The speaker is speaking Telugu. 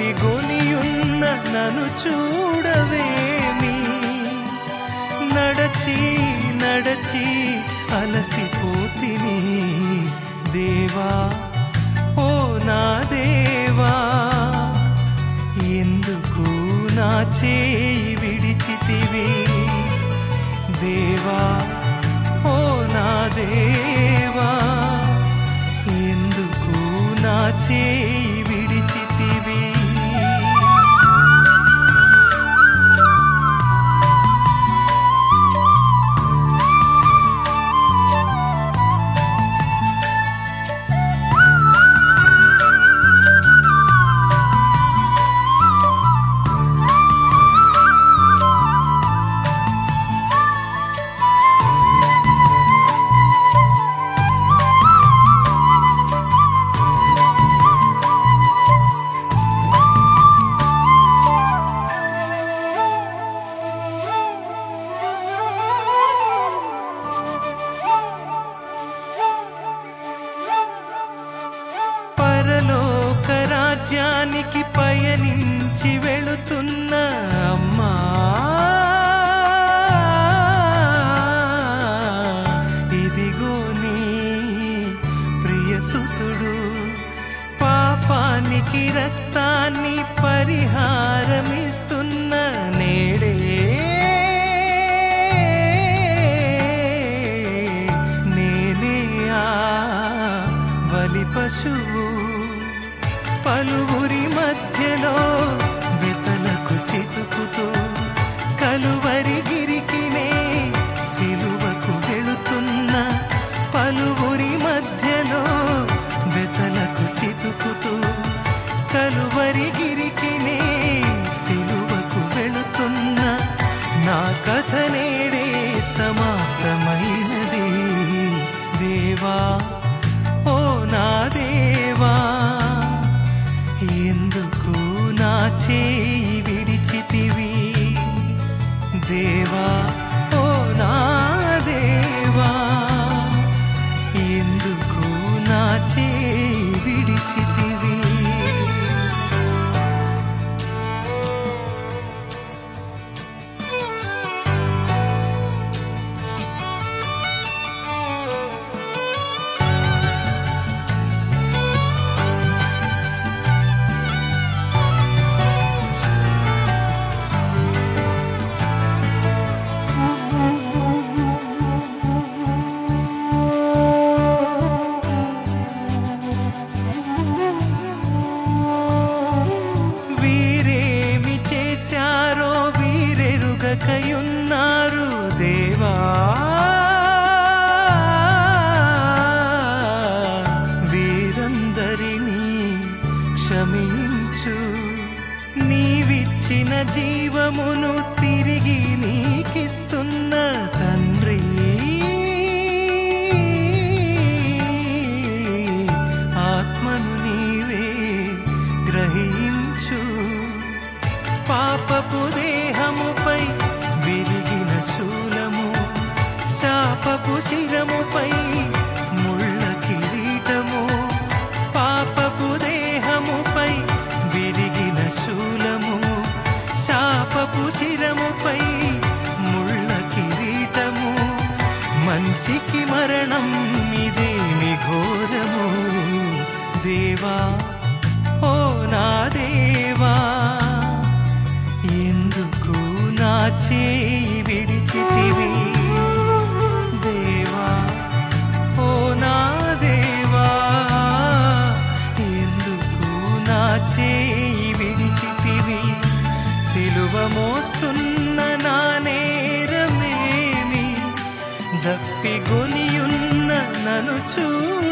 దప్పిగొనియున్న నన్ను చూడవేమి నడచి నడచి అలసిపోతిని దేవా ఓ నా దేవా ఎందుకు నా చేయి విడిచితివి దేవా ఓ నా దేవా ఎందుకు నా చేయి విడిచితివి పరలోక రాజ్యానికి పయనించి వెళుతున్న అమ్మా ఇదిగో నీ ప్రియసుతుడు పాపానికి రక్తాన్ని పరిహారమిస్తున్న నేడే నేనే ఆ బలి పశువు పలువురి మధ్యలో వెతలకు చితుకుతూ కలువరి గిరికినే సిలువకు వెళుతున్న పలువురి మధ్యలో వెతలకు చితుకుతూ కలువరి గిరికినే సిలువకు వెళుతున్న నా కథ నేడే సమాప్తమైనది దేవా ఓ నా దేవా ఎందుకు నా చేయి విడిచితివి దేవా ఓ నా దేవా ఎందుకు నా చేయి విడిచితివి వీరేమి చేశారో వీరెరుగకయున్నారు దేవా వీరందరినీ క్షమించు నీవిచ్చిన జీవమును తిరిగి నీకిస్తున్న తండ్రి ఆత్మను నీవే గ్రహించు పాపపు దేహముపై విరిగిన శూలము శాపపు శిరముపై ముళ్ళ కిరీటము పాపపు దేహముపై విరిగిన శూలము శాపపు శిరముపై ముళ్ళ కిరీటము మంచికి మరణం ఇదేమి ఘోరము దేవా ఓ నా దేవా ఎందుకు నా చేయి విడిచితివి దేవా ఓ నా దేవా ఎందుకు నా చేయి విడిచితివి సిలువ మోస్తున్న నా నేరమేమి దప్పిగొనియున్న నన్ను చూడవేమి